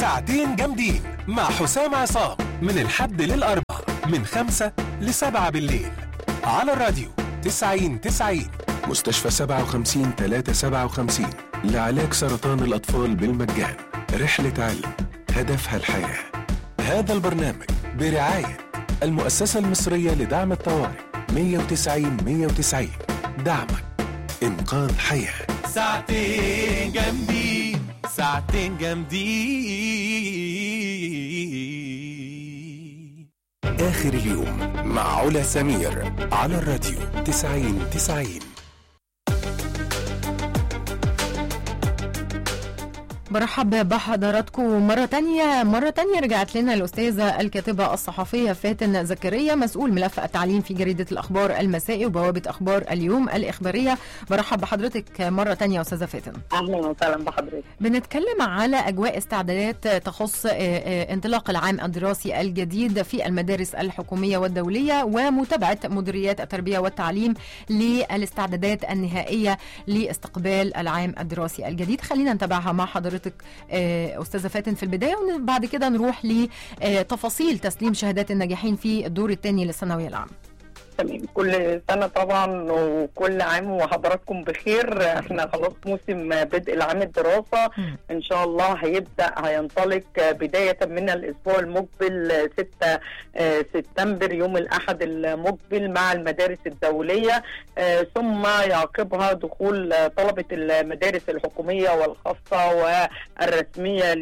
ساعتين جامدين مع حسام عصام من الحد للأربع من خمسة لسبعة بالليل على الراديو تسعين تسعين مستشفى سبعة وخمسين تلاتة سبعة وخمسين لعلاج سرطان الأطفال بالمجان رحلة علم هدفها الحياة هذا البرنامج برعاية المؤسسة المصرية لدعم الطوارئ 190 190 دعمك إنقاذ حياة ساعتين جامدين ساعتين جامدين آخر اليوم مع علا سمير على الراديو 90 90 برحب بحضراتكم مرة تانية مرة تانية رجعت لنا الأستاذة الكاتبة الصحفية فاتن زكريا مسؤول ملف التعليم في جريدة الأخبار المسائي وبوابة أخبار اليوم الإخبارية برحب بحضرتك مرة تانية أستاذة فاتن اهلا وسهلا بحضرتك بنتكلم على أجواء استعدادات تخص آه، آه، انطلاق العام الدراسي الجديد في المدارس الحكومية والدولية ومتابعة مديريات التربية والتعليم للاستعدادات النهائية لاستقبال العام الدراسي الجديد خلينا نتابعها مع حضرتك آه، أستاذة فاتن في البداية وبعد كده نروح لتفاصيل تسليم شهادات الناجحين في الدور الثاني للثانوية العامة تمام كل سنه طبعا وكل عام وحضراتكم بخير احنا خلاص موسم بدء العام الدراسه مم. ان شاء الله هيبدا هينطلق بدايه من الاسبوع المقبل 6 آه، سبتمبر يوم الاحد المقبل مع المدارس الدوليه آه، ثم يعقبها دخول آه، طلبه المدارس الحكوميه والخاصه والرسميه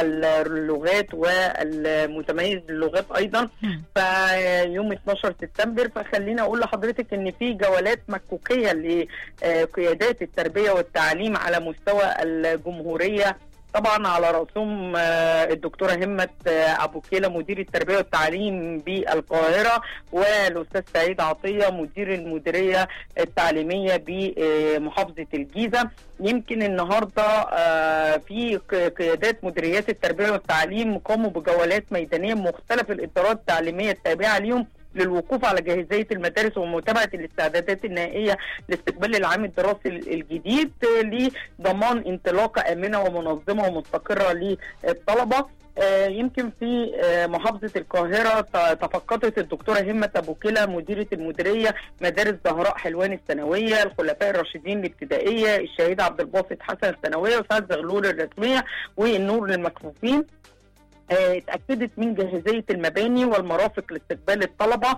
للغات والمتميز للغات ايضا مم. فيوم 12 سبتمبر فخلينا اقول لحضرتك ان في جولات مكوكيه لقيادات التربيه والتعليم على مستوى الجمهوريه طبعا على راسهم آه، الدكتوره همه آه، ابو كيله مدير التربيه والتعليم بالقاهره والاستاذ سعيد عطيه مدير المديريه التعليميه بمحافظه الجيزه يمكن النهارده آه، في ق- قيادات مديريات التربيه والتعليم قاموا بجولات ميدانيه مختلف الادارات التعليميه التابعه ليهم للوقوف على جاهزيه المدارس ومتابعه الاستعدادات النهائيه لاستقبال العام الدراسي الجديد آه، لضمان انطلاقه امنه ومنظمه ومستقره للطلبه آه، يمكن في آه، محافظه القاهره ت- تفقدت الدكتوره همه ابو كلا مديره المديريه مدارس زهراء حلوان الثانويه الخلفاء الراشدين الابتدائيه الشهيد عبد الباسط حسن الثانويه وسعد زغلول الرسميه والنور للمكفوفين آه، اتاكدت من جاهزيه المباني والمرافق لاستقبال الطلبه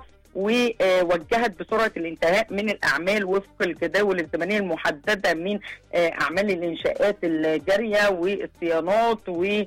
ووجهت بسرعه الانتهاء من الاعمال وفق الجداول الزمنيه المحدده من آه، اعمال الانشاءات الجاريه والصيانات و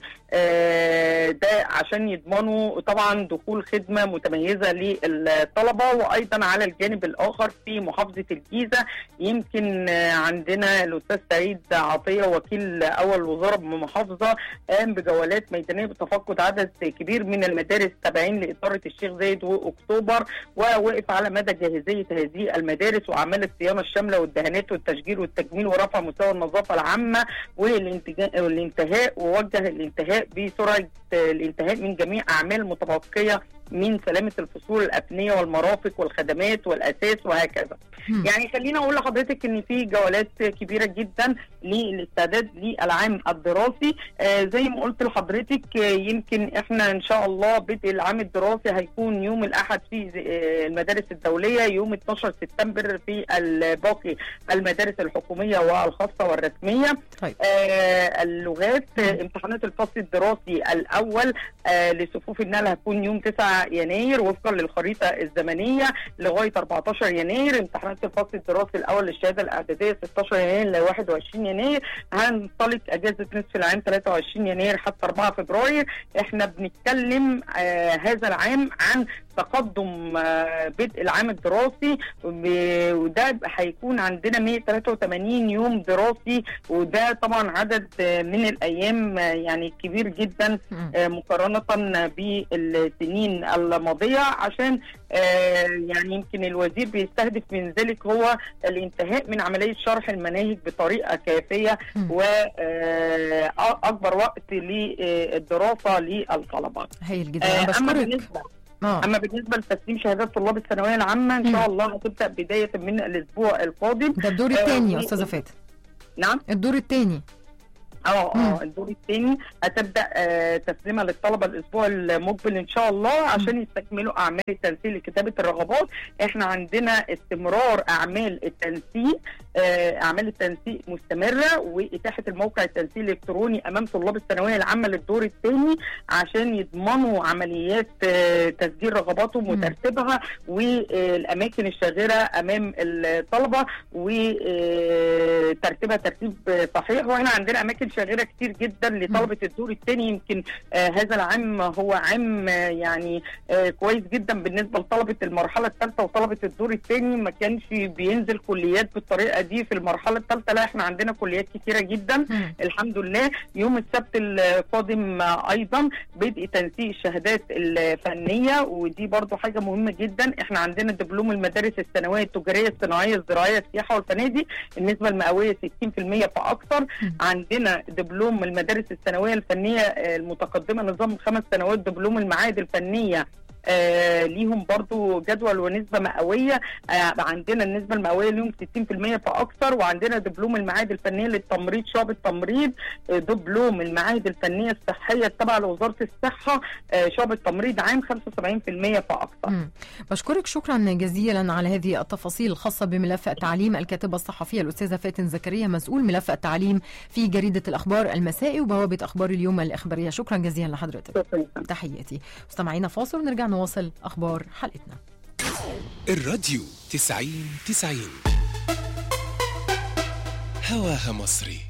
آه، ده عشان يضمنوا طبعا دخول خدمه متميزه للطلبه وايضا على الجانب الاخر في محافظه الجيزه يمكن آه، عندنا الاستاذ سعيد عطيه وكيل اول وزاره بالمحافظه قام بجولات ميدانيه بتفقد عدد كبير من المدارس التابعين لاداره الشيخ زايد واكتوبر ووقف على مدى جاهزيه هذه المدارس واعمال الصيانه الشامله والدهانات والتشجير والتجميل ورفع مستوى النظافه العامه والانتجا- والانتهاء ووجه الانتهاء بسرعه الانتهاء من جميع اعمال متبقيه من سلامه الفصول الابنيه والمرافق والخدمات والاساس وهكذا. مم. يعني خلينا اقول لحضرتك ان في جولات كبيره جدا للاستعداد للعام الدراسي آه زي ما قلت لحضرتك آه يمكن احنا ان شاء الله بدء العام الدراسي هيكون يوم الاحد في آه المدارس الدوليه يوم 12 سبتمبر في باقي المدارس الحكوميه والخاصه والرسميه طيب. آه اللغات آه امتحانات الفصل الدراسي الاول آه لصفوف النقل هتكون يوم 9 يناير وفقا للخريطه الزمنيه لغايه 14 يناير امتحانات الفصل الدراسي الاول للشهاده الاعداديه 16 يناير ل 21 يناير هنطلق اجازه نصف العام 23 يناير حتى 4 فبراير احنا بنتكلم آه هذا العام عن تقدم آه بدء العام الدراسي ب- وده هيكون عندنا 183 يوم دراسي وده طبعا عدد آه من الايام آه يعني كبير جدا مم. آه، مقارنة بالسنين الماضية عشان آه، يعني يمكن الوزير بيستهدف من ذلك هو الانتهاء من عملية شرح المناهج بطريقة كافية مم. وأكبر وقت للدراسة للطلبة هايل جدا آه، انا أما بشكرك بالنسبة اه أما بالنسبة لتسليم شهادات طلاب الثانوية العامة إن مم. شاء الله هتبدأ بداية من الأسبوع القادم ده الدور آه، الثاني يا و- استاذه فاتن نعم الدور الثاني اه مم. اه الدور الثاني هتبدا آه تسليمها للطلبه الاسبوع المقبل ان شاء الله عشان يستكملوا اعمال التنسيق لكتابه الرغبات احنا عندنا استمرار اعمال التنسيق آه اعمال التنسيق مستمره واتاحه الموقع التنسيق الالكتروني امام طلاب الثانويه العامه للدور الثاني عشان يضمنوا عمليات آه تسجيل رغباتهم مم. وترتيبها والاماكن الشاغره امام الطلبه وترتيبها ترتيب صحيح واحنا عندنا اماكن شاغره كتير جدا لطلبه الدور الثاني يمكن آه هذا العام هو عام آه يعني آه كويس جدا بالنسبه لطلبه المرحله الثالثه وطلبه الدور الثاني ما كانش بينزل كليات بالطريقه دي في المرحله الثالثه لا احنا عندنا كليات كتيره جدا مم. الحمد لله يوم السبت القادم آه، ايضا بدء تنسيق الشهادات الفنيه ودي برضو حاجه مهمه جدا احنا عندنا دبلوم المدارس الثانويه التجاريه الصناعيه الزراعيه السياحه والفنادق النسبه المئويه 60% فاكثر مم. عندنا دبلوم المدارس الثانويه الفنيه آه، المتقدمه نظام خمس سنوات دبلوم المعاهد الفنيه آه ليهم برضو جدول ونسبة مئوية آه عندنا النسبة المئوية ليهم 60% فأكثر وعندنا دبلوم المعاهد الفنية للتمريض شعب التمريض آه دبلوم المعاهد الفنية الصحية التابعة لوزارة الصحة آه شعب التمريض عام 75% فأكثر مم. بشكرك شكرا جزيلا على هذه التفاصيل الخاصة بملف التعليم الكاتبة الصحفية الأستاذة فاتن زكريا مسؤول ملف التعليم في جريدة الأخبار المسائي وبوابة أخبار اليوم الإخبارية شكرا جزيلا لحضرتك شكرا تحياتي مستمعينا فاصل ونرجع نواصل أخبار حلقتنا الراديو 90 90 هواها مصري